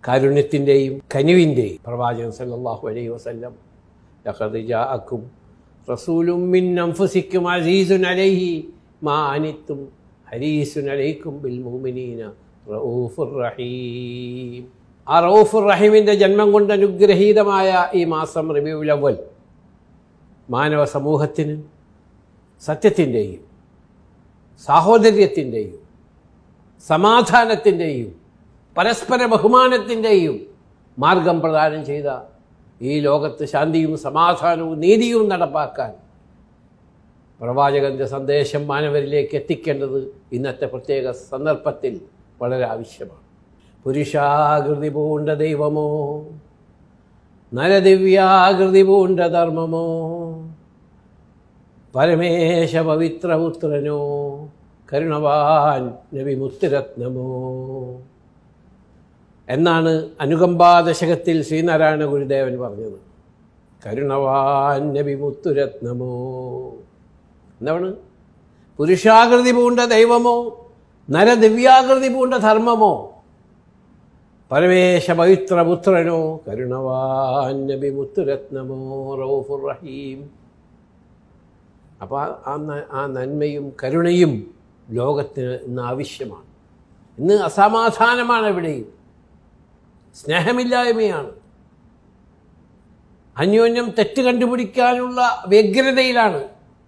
കാരുണ്യത്തിൻ്റെയും കനിവിൻ്റെയും പ്രവാചകൻ സല്ലല്ലാഹു അലൈഹി വസല്ലം ലഖദ് ജാഅക്കും റസൂലും മിൻ അൻഫുസിക്കും അസീസുൻ അലൈഹി മാ അനിത്തും ഹരീസുൻ അലൈക്കും ബിൽ മുഅ്മിനീന റഊഫുർ റഹീം ആ റഊഫുർ റഹീമിൻ്റെ ജന്മം കൊണ്ട് അനുഗ്രഹീതമായ ഈ മാസം റബീഉൽ അവ്വൽ മാനവ സമൂഹത്തിന് സത്യത്തിൻ്റെയും സാഹോദര്യത്തിൻ്റെയും സമാധാനത്തിൻ്റെയും പരസ്പര ബഹുമാനത്തിൻ്റെയും മാർഗം പ്രദാനം ചെയ്ത ഈ ലോകത്ത് ശാന്തിയും സമാധാനവും നീതിയും നടപ്പാക്കാൻ പ്രവാചകന്റെ സന്ദേശം മാനവരിലേക്ക് എത്തിക്കേണ്ടത് ഇന്നത്തെ പ്രത്യേക സന്ദർഭത്തിൽ വളരെ ആവശ്യമാണ് പുരുഷാകൃതി പൂണ്ട ദൈവമോ നരദിവ്യാകൃതി പൂണ്ട ധർമ്മമോ പരമേശ പവിത്രപുത്രനോ കരുണവാൻ നബി മുത്തുരത്നമോ എന്നാണ് അനുകമ്പാദശകത്തിൽ ശ്രീനാരായണ ഗുരുദേവൻ പറഞ്ഞത് കരുണവാൻ നബി മുത്തുരത്നമോ എന്താണ് പുരുഷാകൃതി പൂണ്ട ദൈവമോ നരദിവ്യാകൃതി പൂണ്ട ധർമ്മമോ പരമേശ പവിത്രപുത്രനോ കരുണവാൻ നബി മുത്തുരത്നമോ റൌഫുർ റഹീം അപ്പോൾ ആ ന- ആ നന്മയും കരുണയും ലോകത്തിന് ഇന്ന് ആവശ്യമാണ് ഇന്ന് അസമാധാനമാണ് എവിടെയും സ്നേഹമില്ലായ്മയാണ് അന്യോന്യം തെറ്റ് കണ്ടുപിടിക്കാനുള്ള വ്യഗ്രതയിലാണ്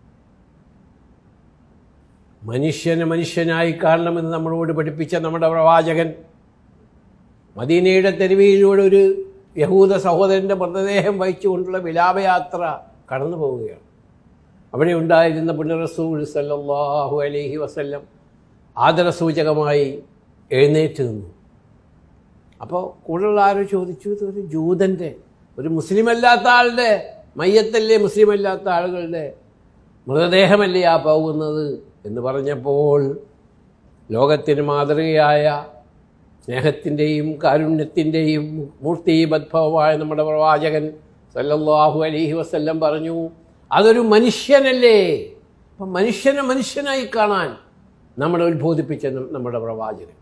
മനുഷ്യനെ മനുഷ്യനായി കാണണമെന്ന് നമ്മളോട് പഠിപ്പിച്ച നമ്മുടെ പ്രവാചകൻ മദീനയുടെ തെരുവിലൂടെ ഒരു യഹൂദ സഹോദരൻ്റെ മൃതദേഹം വഹിച്ചുകൊണ്ടുള്ള വിലാപയാത്ര കടന്നു പോവുകയാണ് അവിടെ ഉണ്ടായിരുന്ന പുണ്യറസൂൽ സല്ലല്ലാഹു അലൈഹി വസല്ലം ആദരസൂചകമായി എഴുന്നേറ്റ് നിന്നു അപ്പോൾ കൂടുതലുള്ള ആരോ ചോദിച്ചു ഇതൊരു ജൂതൻ്റെ ഒരു മുസ്ലിം അല്ലാത്ത ആളുടെ മയ്യത്തല്ലേ മുസ്ലിം അല്ലാത്ത ആളുകളുടെ മൃതദേഹമല്ലേ ആ പോകുന്നത് എന്ന് പറഞ്ഞപ്പോൾ ലോകത്തിന് മാതൃകയായ സ്നേഹത്തിൻ്റെയും കാരുണ്യത്തിൻ്റെയും മൂർത്തിബദ്ഭവമായ നമ്മുടെ പ്രവാചകൻ സല്ലല്ലാഹു അലൈഹി വസല്ലം പറഞ്ഞു അതൊരു മനുഷ്യനല്ലേ അപ്പം മനുഷ്യനെ മനുഷ്യനായി കാണാൻ നമ്മളെ ഉത്ബോധിപ്പിച്ച നം- നമ്മുടെ പ്രവാചകൻ